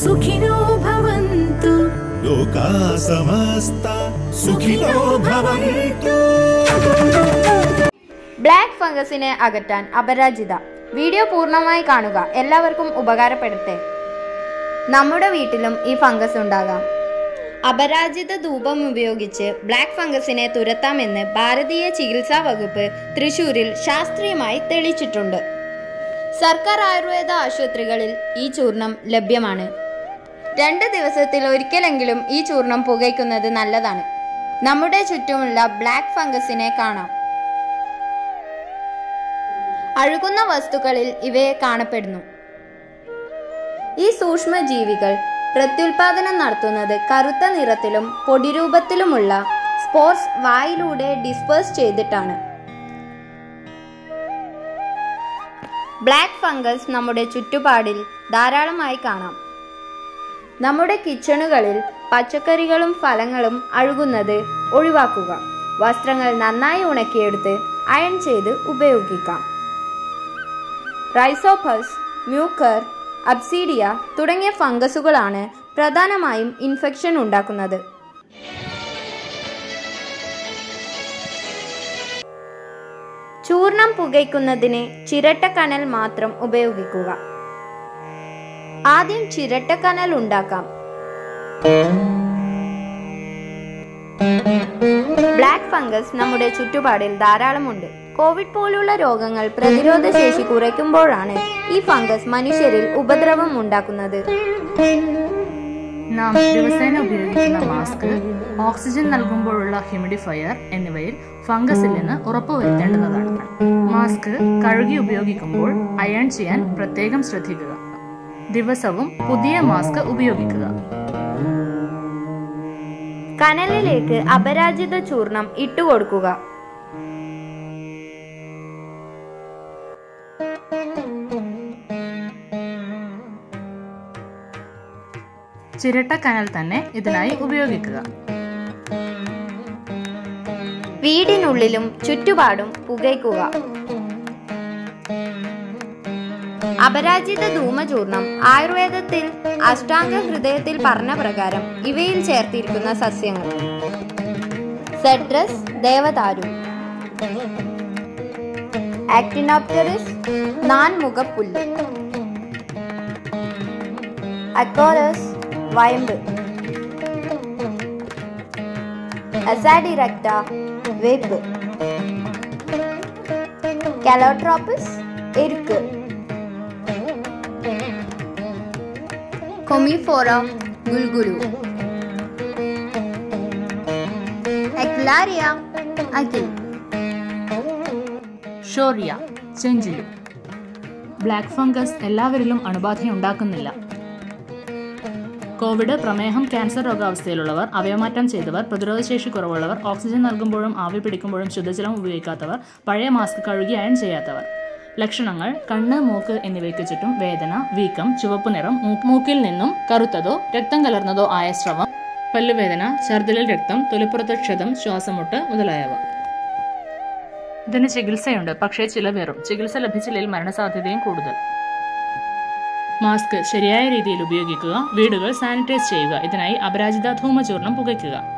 सुखिनो भवन्तु लोका समस्ता सुखिनो भवन्तु ബ്ലാക്ക് ഫംഗസിനെ അകറ്റാൻ അപരാജിത വീഡിയോ പൂർണ്ണമായി കാണുക എല്ലാവർക്കും ഉപകാരപ്പെടട്ടെ നമ്മുടെ വീട്ടിലും ഈ ഫംഗസ് ഉണ്ടാകാം അപരാജിത ധൂപം ഉപയോഗിച്ച് ബ്ലാക്ക് ഫംഗസിനെ തുരത്താമെന്ന് ഭാരതീയ ചികിത്സാ വകുപ്പ് തൃശൂരിൽ ശാസ്ത്രീയമായി തെളിയിച്ചിട്ടുണ്ട് സർക്കാർ ആയുർവേദ ആശുപത്രികളിൽ ഈ ചൂർണം ലഭ്യമാണ് രണ്ട് ദിവസത്തിൽ ഒരിക്കലെങ്കിലും ഈ ചൂർണം പുകയ്ക്കുന്നത് നല്ലതാണ് നമ്മുടെ ചുറ്റുമുള്ള ബ്ലാക്ക് ഫംഗസിനെ കാണാം അഴുകുന്ന വസ്തുക്കളിൽ ഇവയെ കാണപ്പെടുന്നു ഈ സൂക്ഷ്മജീവികൾ പ്രത്യുൽപാദനം നടത്തുന്നത് കറുത്ത നിറത്തിലും പൊടിരൂപത്തിലുമുള്ള സ്പോർട്സ് വായിലൂടെ ഡിസ്പേഴ്സ് ചെയ്തിട്ടാണ് ബ്ലാക്ക് ഫംഗസ് നമ്മുടെ ചുറ്റുപാടിൽ ധാരാളമായി കാണാം നമ്മുടെ കിച്ചണുകളിൽ പച്ചക്കറികളും ഫലങ്ങളും അഴുകുന്നത് ഒഴിവാക്കുക വസ്ത്രങ്ങൾ നന്നായി ഉണക്കിയെടുത്ത് അയൺ ചെയ്ത് ഉപയോഗിക്കാം റൈസോപ്പസ് മ്യൂക്കർ അബ്സീഡിയ തുടങ്ങിയ ഫംഗസുകളാണ് പ്രധാനമായും ഇൻഫെക്ഷൻ ഉണ്ടാക്കുന്നത് ചൂർണം പുകയ്ക്കുന്നതിന് ചിരട്ടക്കനൽ മാത്രം ഉപയോഗിക്കുക ആദ്യം ചിരട്ടക്കനൽ ഉണ്ടാക്കാം ബ്ലാക്ക് ഫംഗസ് നമ്മുടെ ചുറ്റുപാടിൽ ധാരാളമുണ്ട് കോവിഡ് പോലുള്ള രോഗങ്ങൾ പ്രതിരോധ ശേഷി കുറയ്ക്കുമ്പോഴാണ് ഈ ഫംഗസ് മനുഷ്യരിൽ ഉപദ്രവം ഉണ്ടാക്കുന്നത് നാം ദിവസേന ഉപയോഗിക്കുന്ന മാസ്ക് ഓക്സിജൻ നൽകുമ്പോഴുള്ള ഹ്യൂമിഡിഫയർ എന്നിവയിൽ ഫംഗസ് ഇല്ലെന്ന് ഉറപ്പുവരുത്തേണ്ടതാണ് മാസ്ക് കഴുകി ഉപയോഗിക്കുമ്പോൾ അയൺ ചെയ്യാൻ പ്രത്യേകം ശ്രദ്ധിക്കുക ദിവസവും പുതിയ മാസ്ക് ഉപയോഗിക്കുക കനലിലേക്ക് അപരാജിത ചൂർണം ഇട്ടുകൊടുക്കുക ചിരട്ട കനൽ തന്നെ ഇതിനായി ഉപയോഗിക്കുക വീടിനുള്ളിലും ചുറ്റുപാടും പുകയ്ക്കുക അപരാജിത ധൂമചൂർണം ആയുർവേദത്തിൽ അഷ്ടാംഗ ഹൃദയത്തിൽ പറഞ്ഞ പ്രകാരം ഇവയിൽ ചേർത്തിരിക്കുന്ന സസ്യങ്ങൾ സെഡ്രസ് ദേവദാരു ആക്ടിനോപ്റ്ററിസ് നാൻമുഖപ്പുല്ല് അക്കോലസ് വയമ്പ് അസാഡിറക്ട വേപ്പ് കാലോട്രോപ്പിസ് എരുക്ക് കൊമിഫോറ ഗുൽഗുലു എക്ലാരിയ അകിൽ ഷോറിയ ചെഞ്ചിലു ബ്ലാക്ക് ഫംഗസ് എല്ലാവരിലും അണുബാധയുണ്ടാക്കുന്നില്ല കോവിഡ് പ്രമേഹം ക്യാൻസർ രോഗാവസ്ഥയിലുള്ളവർ അവയവമാറ്റം ചെയ്തവർ പ്രതിരോധശേഷി കുറവുള്ളവർ ഓക്സിജൻ നൽകുമ്പോഴും ആവി പിടിക്കുമ്പോഴും ശുദ്ധജലം ഉപയോഗിക്കാത്തവർ പഴയ മാസ്ക് കഴുകി അയൺ ചെയ്യാത്തവർ ലക്ഷണങ്ങൾ കണ്ണ് മൂക്ക് എന്നിവയ്ക്ക് ചുറ്റും വേദന വീക്കം ചുവപ്പ് നിറം മൂ- മൂക്കിൽ നിന്നും കറുത്തതോ രക്തം കലർന്നതോ ആയ സ്രവം പല്ലുവേദന ഛർദിലിൽ രക്തം തൊലിപ്പുറത്ത് ക്ഷതം ശ്വാസമുട്ട് മുതലായവ ഇതിന് ചികിത്സയുണ്ട് പക്ഷേ ചിലവേറും ചികിത്സ ലഭിച്ചില്ലെങ്കിൽ മരണസാധ്യതയും കൂടുതൽ മാസ്ക് ശരിയായ രീതിയിൽ ഉപയോഗിക്കുക വീടുകൾ സാനിറ്റൈസ് ചെയ്യുക ഇതിനായി അപരാജിത ധൂമചൂർണം പുകയ്ക്കുക